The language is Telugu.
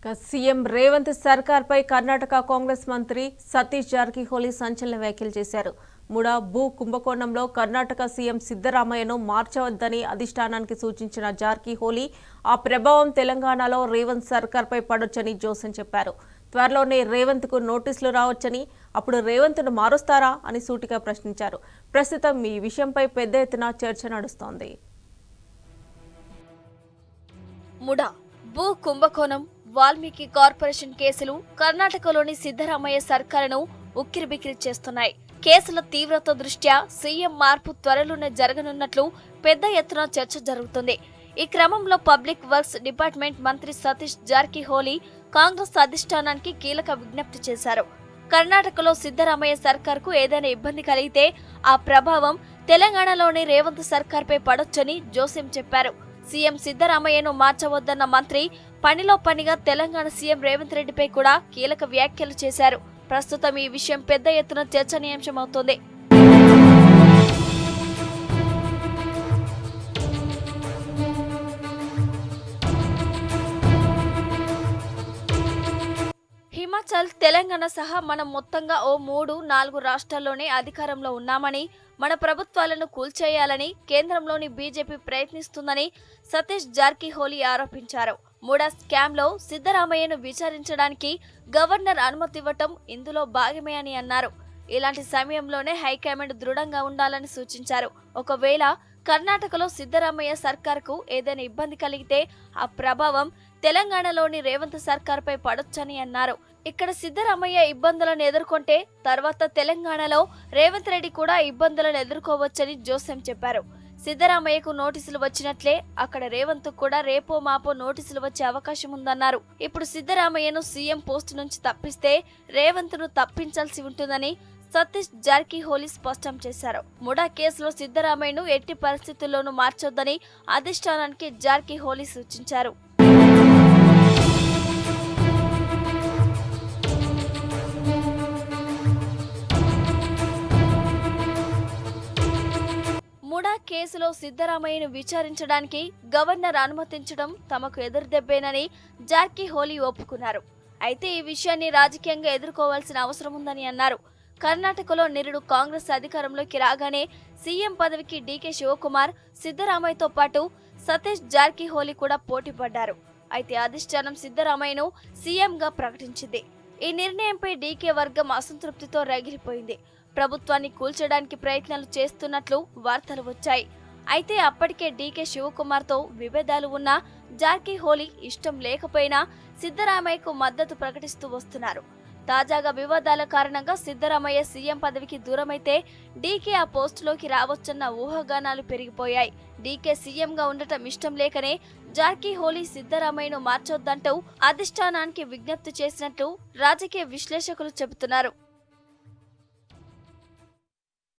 ఇక సీఎం రేవంత్ సర్కార్పై కర్ణాటక కాంగ్రెస్ మంత్రి సతీష్ జారకిహోలీ సంచలన వ్యాఖ్యలు చేశారు ముడా భూ కుంభకోణంలో కర్ణాటక సీఎం సిద్దరామయ్యను మార్చవద్దని అధిష్టానానికి సూచించిన జార్కిహోలీ ఆ ప్రభావం తెలంగాణలో రేవంత్ సర్కార్పై పడొచ్చని జోసెన్ చెప్పారు త్వరలోనే రేవంత్కు నోటీసులు రావచ్చని అప్పుడు రేవంత్ను మారుస్తారా అని సూటిగా ప్రశ్నించారు ప్రస్తుతం ఈ విషయంపై పెద్ద ఎత్తున చర్చ నడుస్తోంది ముడా భూ కుంభకోణం వాల్మీకి కార్పొరేషన్ కేసులు కర్ణాటకలోని సిద్ధరామయ్య సర్కారును ఉక్కిరిబిక్కిరి చేస్తున్నాయి కేసుల తీవ్రత దృష్ట్యా సీఎం మార్పు త్వరలోనే జరగనున్నట్లు పెద్ద ఎత్తున చర్చ జరుగుతుంది ఈ క్రమంలో పబ్లిక్ వర్క్స్ డిపార్ట్మెంట్ మంత్రి సతీష్ జార్కిహోలీ కాంగ్రెస్ అధిష్టానానికి కీలక విజ్ఞప్తి చేశారు కర్ణాటకలో సిద్ధరామయ్య సర్కార్కు ఏదైనా ఇబ్బంది కలిగితే ఆ ప్రభావం తెలంగాణలోని రేవంత్ సర్కార్పై పడొచ్చని జోసెం చెప్పారు సీఎం సిద్ధరామయ్యను మార్చవద్దన్న మంత్రి పనిలో పనిగా తెలంగాణ సీఎం రేవంత్ రెడ్డిపై కూడా కీలక వ్యాఖ్యలు చేశారు ప్రస్తుతం ఈ విషయం పెద్ద ఎత్తున చర్చనీయాంశమవుతోంది హిమాచల్ తెలంగాణ సహా మనం మొత్తంగా ఓ మూడు నాలుగు రాష్ట్రాల్లోనే అధికారంలో ఉన్నామని మన ప్రభుత్వాలను కూల్చేయాలని కేంద్రంలోని బీజేపీ ప్రయత్నిస్తుందని సతీష్ జార్కిహోలీ ఆరోపించారు మూడా స్కామ్లో సిద్ధరామయ్యను విచారించడానికి గవర్నర్ అనుమతి ఇవ్వటం ఇందులో భాగమే అని అన్నారు ఇలాంటి సమయంలోనే హైకమాండ్ దృఢంగా ఉండాలని సూచించారు ఒకవేళ కర్ణాటకలో సిద్ధరామయ్య సర్కార్కు ఏదైనా ఇబ్బంది కలిగితే ఆ ప్రభావం తెలంగాణలోని రేవంత్ సర్కార్పై పడొచ్చని అన్నారు ఇక్కడ సిద్ధరామయ్య ఇబ్బందులను ఎదుర్కొంటే తర్వాత తెలంగాణలో రేవంత్ రెడ్డి కూడా ఇబ్బందులను ఎదుర్కోవచ్చని జోసెం చెప్పారు సిద్ధరామయ్యకు నోటీసులు వచ్చినట్లే అక్కడ రేవంత్ కూడా రేపో మాపో నోటీసులు వచ్చే అవకాశం ఉందన్నారు ఇప్పుడు సిద్ధరామయ్యను సీఎం పోస్టు నుంచి తప్పిస్తే రేవంత్ ను తప్పించాల్సి ఉంటుందని సతీష్ జార్కిహోలీ స్పష్టం చేశారు ముడా కేసులో సిద్ధరామయ్యను ఎట్టి పరిస్థితుల్లోనూ మార్చొద్దని అధిష్టానానికి జార్కిహోలీ సూచించారు ముడా కేసులో సిద్ధరామయ్యను విచారించడానికి గవర్నర్ అనుమతించడం తమకు ఎదురుదెబ్బేనని జార్కిహోలీ ఒప్పుకున్నారు అయితే ఈ విషయాన్ని రాజకీయంగా ఎదుర్కోవాల్సిన అవసరం ఉందని అన్నారు కర్ణాటకలో నిరుడు కాంగ్రెస్ అధికారంలోకి రాగానే సీఎం పదవికి డీకే శివకుమార్ సిద్ధరామయ్యతో పాటు సతీష్ జార్కిహోలీ కూడా పోటీ పడ్డారు అయితే అధిష్టానం సిద్ధరామయ్యను సీఎంగా ప్రకటించింది ఈ నిర్ణయంపై డీకే వర్గం అసంతృప్తితో రగిలిపోయింది ప్రభుత్వాన్ని కూల్చడానికి ప్రయత్నాలు చేస్తున్నట్లు వార్తలు వచ్చాయి అయితే అప్పటికే డీకే శివకుమార్తో విభేదాలు ఉన్నా జార్కిహోలీ ఇష్టం లేకపోయినా సిద్ధరామయ్యకు మద్దతు ప్రకటిస్తూ వస్తున్నారు తాజాగా వివాదాల కారణంగా సిద్ధరామయ్య సీఎం పదవికి దూరమైతే డీకే ఆ పోస్టులోకి రావచ్చన్న ఊహాగానాలు పెరిగిపోయాయి డీకే సీఎంగా ఉండటం ఇష్టం లేకనే జార్కిహోలీ సిద్ధరామయ్యను మార్చొద్దంటూ అధిష్టానానికి విజ్ఞప్తి చేసినట్లు రాజకీయ విశ్లేషకులు చెబుతున్నారు